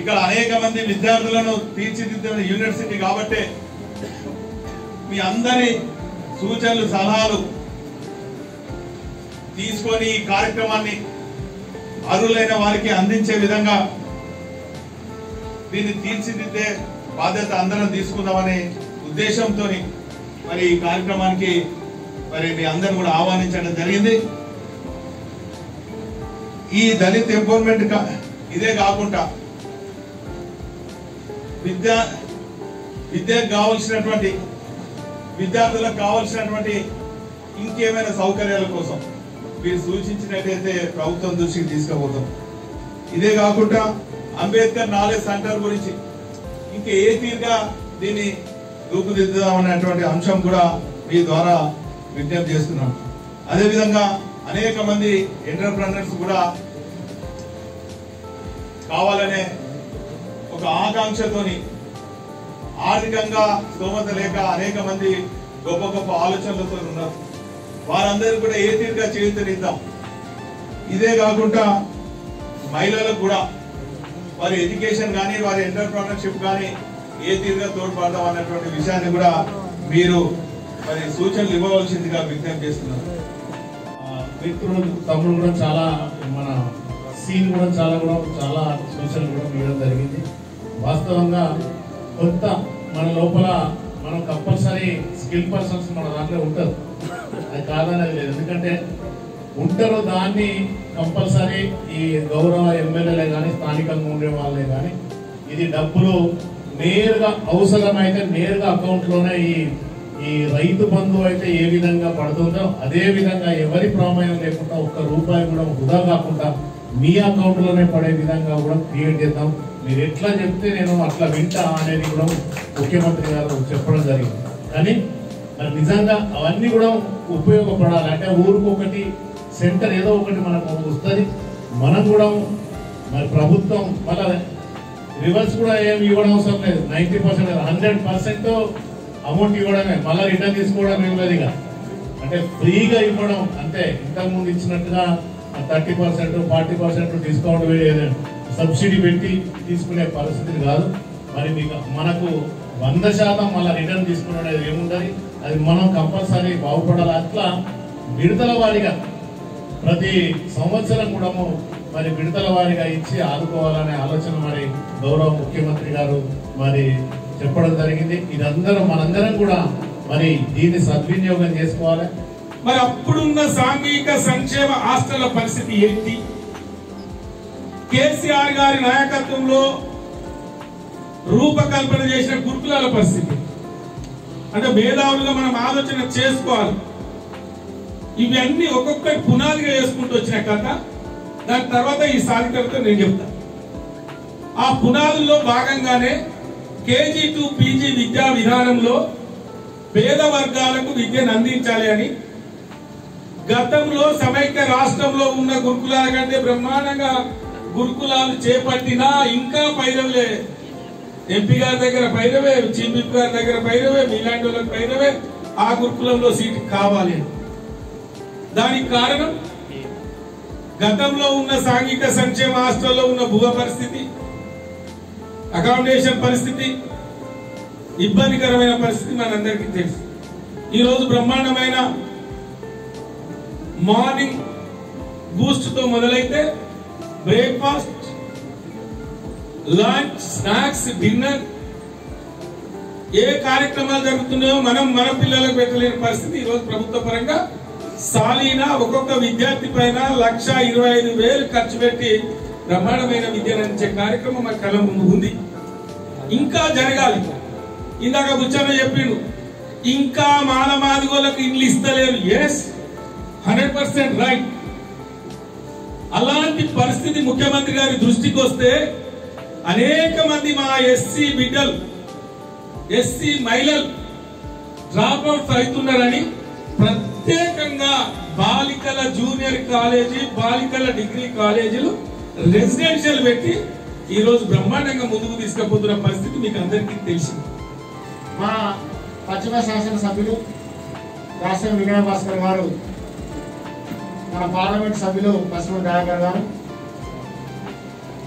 ఇక్కడ అనేక మంది విద్యార్థులను తీర్చిదిద్దిన యూనివర్సిటీ కాబట్టి మీ అందరి సూచనలు సలహాలు తీసుకొని ఈ కార్యక్రమాన్ని అర్హులైన వారికి అందించే విధంగా దీన్ని తీర్చిదిద్దే బాధ్యత అందరం తీసుకుందామనే ఉద్దేశంతో మరి ఈ కార్యక్రమానికి మరి మీ అందరిని కూడా ఆహ్వానించడం జరిగింది ఈ దళిత్ ఎంపవర్మెంట్ కా- ఇదే కాకుండా విద్య విద్యకు కావలసినటువంటి విద్యార్థులకు కావలసినటువంటి ఇంకేమైనా సౌకర్యాల కోసం మీరు సూచించినట్టయితే ప్రభుత్వం దృష్టికి తీసుకుపోతాం ఇదే కాకుండా అంబేద్కర్ నాలెడ్జ్ సెంటర్ గురించి ఇంకా ఏ తీరుగా దీన్ని రూపుదిద్దుదాం అనేటువంటి అంశం కూడా మీ ద్వారా విజ్ఞప్తి చేస్తున్నాం అదేవిధంగా అనేక మంది ఎంటర్ప్రెనర్స్ కూడా కావాలనే ఒక ఆకాంక్షతోని ఆర్థికంగా స్తోమత లేక అనేక మంది గొప్ప గొప్ప ఆలోచనలతో ఉన్నారు వారందరూ కూడా ఏ తీరుగా చేయుతనిద్దాం ఇదే కాకుండా మహిళలకు కూడా వారి ఎడ్యుకేషన్ కానీ వారి ఎంటర్ప్రినర్షిప్ కానీ ఏ తీరుగా తోడ్పడదాం అన్నటువంటి విషయాన్ని కూడా మీరు మరి సూచనలు ఇవ్వవలసిందిగా విజ్ఞప్తి చేస్తున్నారు ఆ, మిత్రుడు తమ్ముడు కూడా చాలా మన సీన్ కూడా చాలా కూడా చాలా సూచనలు కూడా ఇవ్వడం జరిగింది వాస్తవంగా కొత్త మన లోపల మనం కంపల్సరీ స్కిల్ పర్సన్స్ మన దాంట్లో ఉంటారు అది కాదనేది లేదు ఎందుకంటే ఉంటారు దాన్ని కంపల్సరీ ఈ గౌరవ ఎమ్మెల్యేలే కానీ స్థానికంగా ఉండే వాళ్ళే కానీ ఇది డబ్బులు నేరుగా అవసరమైతే నేరుగా అకౌంట్ లోనే ఈ ఈ రైతు బంధు అయితే ఏ విధంగా పడుతుందో అదే విధంగా ఎవరి ప్రమేయం లేకుండా ఒక్క రూపాయి కూడా వృధా కాకుండా మీ అకౌంట్ లోనే పడే విధంగా కూడా క్రియేట్ చేద్దాం మీరు ఎట్లా చెప్తే నేను అట్లా వింటా అనేది కూడా ముఖ్యమంత్రి గారు చెప్పడం జరిగింది కానీ మరి నిజంగా అవన్నీ కూడా ఉపయోగపడాలి అంటే ఊరికి ఒకటి సెంటర్ ఏదో ఒకటి మనకు వస్తుంది మనం కూడా మరి ప్రభుత్వం మళ్ళీ రివర్స్ కూడా ఏమి ఇవ్వడం అవసరం లేదు ninety percent hundred percent amount ఇవ్వడమే మళ్ళీ రిటర్న్ తీసుకోవడం ఏం లేదు ఇక అంటే ఫ్రీగా ఇవ్వడం అంటే ఇంతకు ముందు ఇచ్చినట్టుగా thirty percent forty percent discount subsidy పెట్టి తీసుకునే పరిస్థితి కాదు మరి మీకు మనకు వంద శాతం మళ్ళీ రిటర్న్ తీసుకునేది ఏముండదు అది మనం కంపల్సరీ బాగుపడాలి అట్లా విడుదల వారిగా ప్రతి సంవత్సరం కూడా మరి విడుదల వారిగా ఇచ్చి ఆదుకోవాలనే ఆలోచన మరి గౌరవ ముఖ్యమంత్రి గారు మరి చెప్పడం జరిగింది ఇదందరం మనందరం కూడా మరి దీన్ని సద్వినియోగం చేసుకోవాలి మరి అప్పుడున్న సాంఘిక సంక్షేమ హాస్టళ్ల పరిస్థితి ఏంటి కేసీఆర్ గారి నాయకత్వంలో రూపకల్పన చేసిన గురుకులాల పరిస్థితి అంటే మేధావులుగా మనం ఆలోచన చేసుకోవాలి ఇవన్నీ ఒక్కొక్కటి పునాదిగా వేసుకుంటూ వచ్చిన కథ దాని తర్వాత ఈ సాధికారత నేను చెప్తాను ఆ పునాదుల్లో భాగంగానే కేజీ టు పీజీ విద్యా విధానంలో పేద వర్గాలకు విద్యను అందించాలి అని గతంలో సమైక్య రాష్ట్రంలో ఉన్న గురుకులాల కంటే బ్రహ్మాండంగా గురుకులాలు చేపట్టినా ఇంకా పైరవలే ఎంపీ గారి దగ్గర పైరవే చీఫ్ విప్ గారి దగ్గర పైరవే మీలాంటి వాళ్ళకి పైరవే ఆ గురుకులంలో సీటు కావాలి అని. దానికి కారణం గతంలో ఉన్న సాంఘిక సంక్షేమ హాస్టల్లో ఉన్న భూగ పరిస్థితి అకామిడేషన్ పరిస్థితి ఇబ్బందికరమైన పరిస్థితి మనందరికీ తెలుసు ఈ రోజు బ్రహ్మాండమైన మార్నింగ్ బూస్ట్ తో మొదలైతే బ్రేక్ఫాస్ట్ లంచ్ స్నాక్స్ డిన్నర్ ఏ కార్యక్రమాలు జరుగుతున్నాయో మనం మన పిల్లలకు పెట్టలేని పరిస్థితి ఈ రోజు ప్రభుత్వ పరంగా సాలీనా ఒక్కొక్క విద్యార్థి పైన లక్ష ఇరవై ఐదు వేలు ఖర్చు పెట్టి బ్రహ్మాండమైన విద్యను అందించే కార్యక్రమం మన కళ్ళ ముందు ఉంది ఇంకా జరగాలి ఇందాక బుచ్చన్న చెప్పిండు ఇంకా మానమాదిగోళ్ళకు ఇండ్లు ఇస్తలేరు ఎస్ హండ్రెడ్ పర్సెంట్ రైట్ అలాంటి పరిస్థితి ముఖ్యమంత్రి గారి దృష్టికి వస్తే అనేక మంది మా ఎస్సీ బిడ్డలు ఎస్సీ మహిళలు డ్రాప్ అవుట్స్ అవుతున్నారని ప్రత్యేకంగా బాలికల జూనియర్ కాలేజీ బాలికల డిగ్రీ కాలేజీలు రెసిడెన్షియల్ పెట్టి ఈ రోజు బ్రహ్మాండంగా ముందుకు తీసుకుపోతున్న పరిస్థితి మీకు అందరికీ తెలిసింది మా పశ్చిమ శాసనసభ్యులు రాష్ట్ర వినయ భాస్కర్ గారు మన పార్లమెంట్ సభ్యులు పశ్చిమ దయాకర్ గారు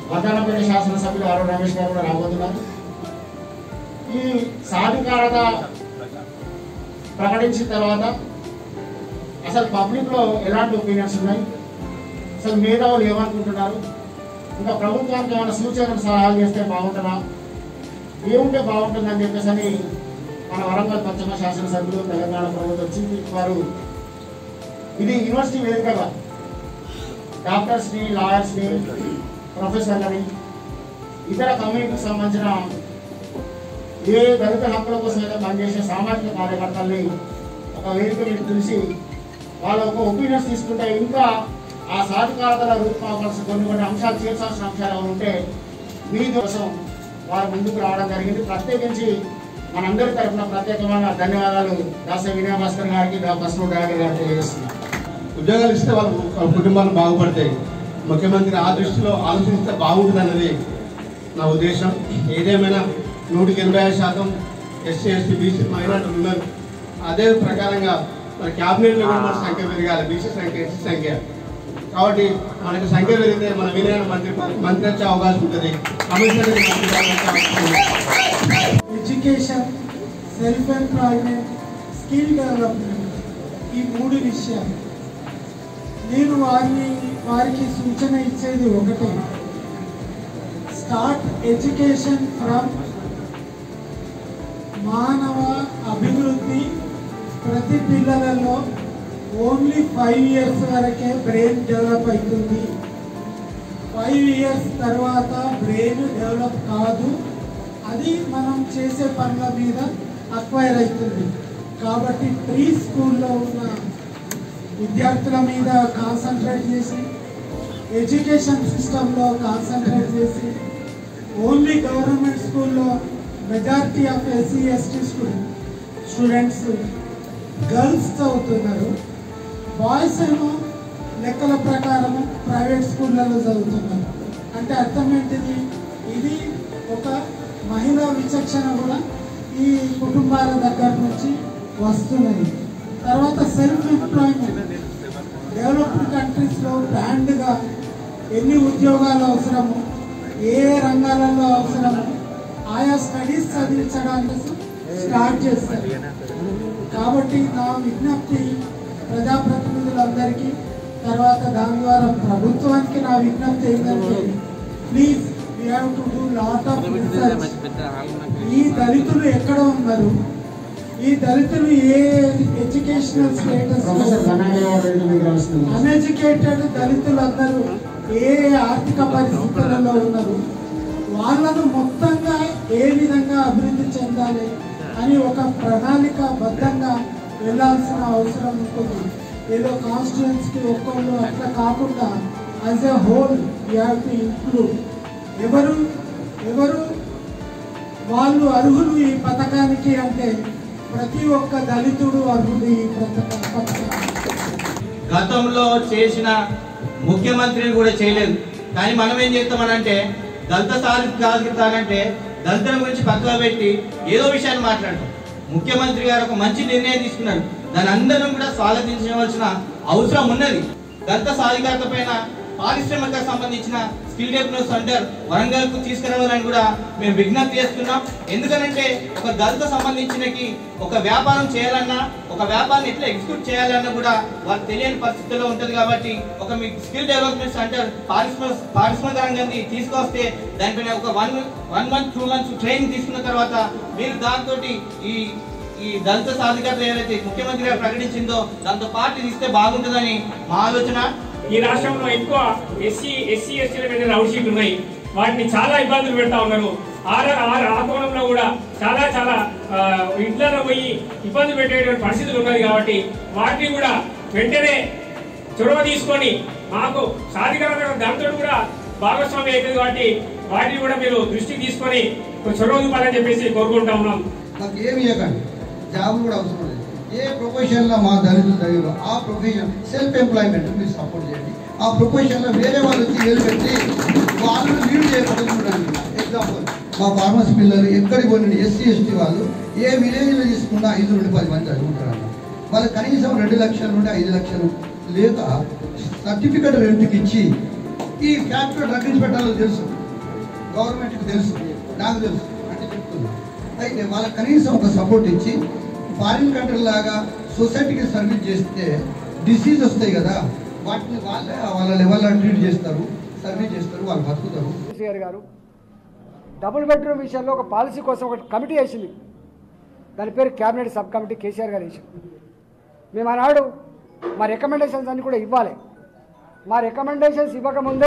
వర్ధనపల్లి శాసనసభ్యులు ఆరు రమేష్ గారు కూడా రాబోతున్నారు ఈ సాధికారత ప్రకటించిన తర్వాత అసలు పబ్లిక్ లో ఎలాంటి ఒపీనియన్స్ ఉన్నాయి అసలు మేధావులు ఏమనుకుంటున్నారు ఇంకా ప్రభుత్వానికి ఏమైనా సూచనలు సలహాలు చేస్తే బాగుంటుందా ఏముంటే బాగుంటుందని చెప్పేసి అని మన వరంగల్ పశ్చిమ శాసనసభ్యులు తెలంగాణ ప్రభుత్వం వచ్చింది వారు ఇది యూనివర్సిటీ వేదికగా డాక్టర్స్ని లాయర్స్ని ప్రొఫెసర్లని ఇతర కమ్యూనిటీకి సంబంధించిన ఏ దళిత హక్కుల కోసం అయితే పనిచేసే సామాజిక కార్యకర్తల్ని ఒక వేదిక మీద పిలిచి వాళ్ళ ఒక ఒపీనియన్స్ తీసుకుంటే ఇంకా ఆ సాధికారతల రూపకల్సిన కొన్ని కొన్ని అంశాలు చేర్చాల్సిన అంశాలు ఏమైనా ఉంటే మీ కోసం వారు ముందుకు రావడం జరిగింది ప్రత్యేకించి మనందరి తరఫున ప్రత్యేకమైన ధన్యవాదాలు దాసరి వినయ భాస్కర్ గారికి బస్సు గారికి గారికి తెలియజేస్తున్నాను ఉద్యోగాలు ఇస్తే వాళ్ళ వాళ్ళ కుటుంబాలు బాగుపడతాయి ముఖ్యమంత్రి ఆ దృష్టిలో ఆలోచిస్తే బాగుంటుంది అన్నది నా ఉద్దేశం ఏదేమైనా నూటికి ఎనభై ఐదు శాతం ఎస్సీ ఎస్టీ బీసీ మైనార్టీ ఉన్నారు అదే ప్రకారంగా మన క్యాబినెట్లో కూడా మన సంఖ్య పెరగాలి బీసీ సంఖ్య ఎస్సీ సంఖ్య కాబట్టి మనకి సంఖ్య పెరిగితే మన వినయన మంత్రి మంత్రి వచ్చే అవకాశం ఉంటుంది కమిషనర్ మంత్రి వచ్చే అవకాశం ఉంటుంది education self employment skill development ఈ మూడు విషయాలు నేను వారిని వారికి సూచన ఇచ్చేది ఒకటే స్టార్ట్ ఎడ్యుకేషన్ ఫ్రమ్ మానవ అభివృద్ధి ప్రతి పిల్లలలో ఓన్లీ ఫైవ్ ఇయర్స్ వరకే బ్రెయిన్ డెవలప్ అవుతుంది ఫైవ్ ఇయర్స్ తర్వాత బ్రెయిన్ డెవలప్ కాదు అది మనం చేసే పనుల మీద అక్వైర్ అవుతుంది కాబట్టి ప్రీ స్కూల్లో ఉన్న విద్యార్థుల మీద కాన్సన్ట్రేట్ చేసి ఎడ్యుకేషన్ సిస్టంలో కాన్సన్ట్రేట్ చేసి ఓన్లీ గవర్నమెంట్ స్కూల్లో majority of SC ST student students girls చదువుతున్నారు బాయ్స్ ఏమో లెక్కల ప్రకారం ప్రైవేట్ స్కూళ్ళలో చదువుతున్నారు అంటే అర్థం ఏంటిది ఇది ఒక మహిళా విచక్షణ కూడా ఈ కుటుంబాల దగ్గర నుంచి వస్తున్నది తర్వాత సెల్ఫ్ ఎంప్లాయ్మెంట్ డెవలప్డ్ కంట్రీస్లో బ్రాండ్గా ఎన్ని ఉద్యోగాలు అవసరము ఏ ఏ రంగాలలో అవసరము ఆయా స్టడీస్ చదివించడానికి స్టార్ట్ చేస్తారు కాబట్టి నా విజ్ఞప్తి ప్రజాప్రతినిధులందరికీ తర్వాత దాని ద్వారా ప్రభుత్వానికి నా విజ్ఞప్తి ఏంటంటే please we have to do lot of research ఈ దళితులు ఎక్కడ ఉన్నారు ఈ దళితులు ఏ ఎడ్యుకేషనల్ స్టేటస్ ప్రొఫెసర్ ఘనంగా గారు మీకు రాస్తున్నారు అన్ఎడ్యుకేటెడ్ దళితులందరూ ఏ ఆర్థిక పరిస్థితులలో ఉన్నారు వాళ్ళను మొత్తంగా ఏ విధంగా అభివృద్ధి చెందాలి అని ఒక ప్రణాళిక బద్ధంగా వెళ్ళాల్సిన అవసరం ఉంటుంది ఏదో కాన్స్టిట్యున్స్కి ఒక్కళ్ళు అట్లా కాకుండా as a whole you have to include ఎవరు ఎవరు వాళ్ళు అర్హులు ఈ పథకానికి అంటే ప్రతి ఒక్క దళితుడు అర్హులు ఈ పథక పథకానికి గతంలో చేసిన ముఖ్యమంత్రిని కూడా చేయలేదు కానీ మనం ఏం చేస్తామనంటే దళిత సాధిస్తానంటే దళితుల గురించి పక్కన పెట్టి ఏదో విషయాన్ని మాట్లాడతాం ముఖ్యమంత్రి గారు ఒక మంచి నిర్ణయం తీసుకున్నారు దాని అందరం కూడా స్వాగతించవలసిన అవసరం ఉన్నది దళిత సాధికారత పైన పారిశ్రామిక సంబంధించిన స్కిల్ డెవలప్మెంట్ సెంటర్ వరంగల్ కు తీసుకురావాలని కూడా మేము విజ్ఞప్తి చేస్తున్నాం ఎందుకనంటే ఒక దళిత సంబంధించినకి ఒక వ్యాపారం చేయాలన్నా ఒక వ్యాపారాన్ని ఎట్లా ఎగ్జిక్యూట్ చేయాలన్నా కూడా వారికి తెలియని పరిస్థితుల్లో ఉంటుంది కాబట్టి ఒక మీ స్కిల్ డెవలప్మెంట్ సెంటర్ పారిశ్రామిక పారిశ్రామిక రంగాన్ని తీసుకొస్తే దానిపైన ఒక one one month two months training తీసుకున్న తర్వాత మీరు దాంతో ఈ ఈ దళిత సాధికారత ఏదైతే ముఖ్యమంత్రి గారు ప్రకటించిందో దాంతో పాటు ఇది ఇస్తే బాగుంటుందని మా ఆలోచన ఈ రాష్ట్రంలో ఎక్కువ ఎస్సీ ఎస్సీ ఎస్టీల మీద రౌడ్ షీట్లు ఉన్నాయి వాటిని చాలా ఇబ్బందులు పెడతా ఉన్నారు ఆ ర- ఆ ర- ఆ కోణంలో కూడా చాలా చాలా ఆ, ఇంట్లలో పోయి ఇబ్బంది పెట్టేటువంటి పరిస్థితులు ఉన్నాయి కాబట్టి వాటిని కూడా వెంటనే చొరవ తీసుకొని మాకు సాధికారత దాంతో కూడా భాగస్వామి అవుతుంది కాబట్టి వాటిని కూడా మీరు దృష్టికి తీసుకొని ఒక చొరవ చూపాలని చెప్పేసి కోరుకుంటా ఉన్నాం మాకు ఏమి ఇవ్వకండి జాబ్ కూడా అవసరం లేదు ఏ ప్రొఫెషన్లో మా దళితులు దగ్గర ఆ ప్రొఫెషన్ సెల్ఫ్ ఎంప్లాయ్మెంట్ మీరు సపోర్ట్ చేయండి ఆ ప్రొఫెషన్లో వేరే వాళ్ళు వచ్చి ఏలు పెట్టి వాళ్ళని లీడ్ చేయకుండా చూడండి ఎగ్జాంపుల్ మా ఫార్మసీ పిల్లలు ఎక్కడికి పోయిన ఎస్సీ ఎస్టీ వాళ్ళు ఏ విలేజ్లో తీసుకున్నా ఐదు నుండి పది మంది చదువుకుంటారన్న వాళ్ళు కనీసం రెండు లక్షల నుండి ఐదు లక్షలు లేక సర్టిఫికెట్ రెంట్కి ఇచ్చి ఈ ఫ్యాక్టరీ డ్రగ్స్ పెట్టాలో తెలుసు గవర్నమెంట్కి తెలుసు నాకు తెలుసు అంటే చెప్తుంది అయితే వాళ్ళకి కనీసం ఒక సపోర్ట్ ఇచ్చి ఫారిన్ కంట్రీ లాగా సొసైటీకి సర్వీస్ చేస్తే డిసీజ్ వస్తాయి కదా వాటిని వాళ్ళే వాళ్ళ లెవెల్లో ట్రీట్ చేస్తారు సర్వీస్ చేస్తారు వాళ్ళు బతుకుతారు కేసీఆర్ గారు డబుల్ బెడ్రూమ్ విషయంలో ఒక పాలసీ కోసం ఒక కమిటీ వేసింది దాని పేరు క్యాబినెట్ సబ్ కమిటీ కేసీఆర్ గారు వేసింది మేము ఆనాడు మా రికమెండేషన్స్ అన్ని కూడా ఇవ్వాలి మా రికమెండేషన్స్ ఇవ్వకముందే